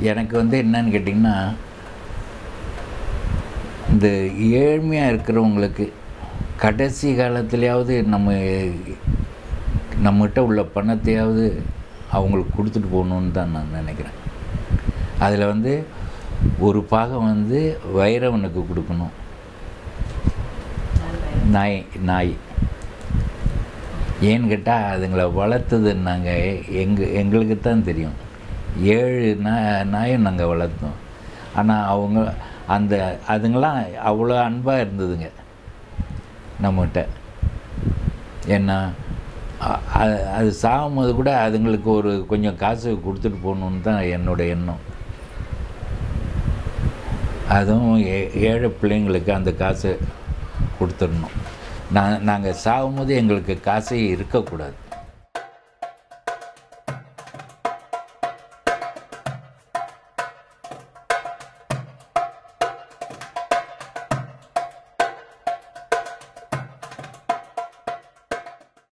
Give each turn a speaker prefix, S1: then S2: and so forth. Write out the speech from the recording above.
S1: எனக்கு வந்து என்னன்னு கேட்டிங்கன்னா இந்த ஏழ்மையாக இருக்கிறவங்களுக்கு கடைசி காலத்துலேயாவது நம்ம நம்மகிட்ட உள்ள பணத்தையாவது அவங்களுக்கு கொடுத்துட்டு போகணுன்னு தான் நான் நினைக்கிறேன் அதில் வந்து ஒரு பாகம் வந்து வைரவனுக்கு கொடுக்கணும் நாய் நாய் ஏன்னு கேட்டால் அதுங்களை வளர்த்தது நாங்கள் எங்கள் எங்களுக்கு தான் தெரியும் ஏழு நா நாயும் நாங்கள் வளர்த்தோம் ஆனால் அவங்க அந்த அதுங்களாம் அவ்வளோ அன்பாக இருந்ததுங்க நம்மகிட்ட ஏன்னா அ- அ- அது சாகும்போது கூட அதுங்களுக்கு ஒரு கொஞ்சம் காசு கொடுத்துட்டு போகணுன்னு தான் என்னோட எண்ணம் அதுவும் ஏ ஏழை பிள்ளைங்களுக்கு அந்த காசை கொடுத்துடணும் நான் நாங்கள் சாகும்போது எங்களுக்கு காசே இருக்கக்கூடாது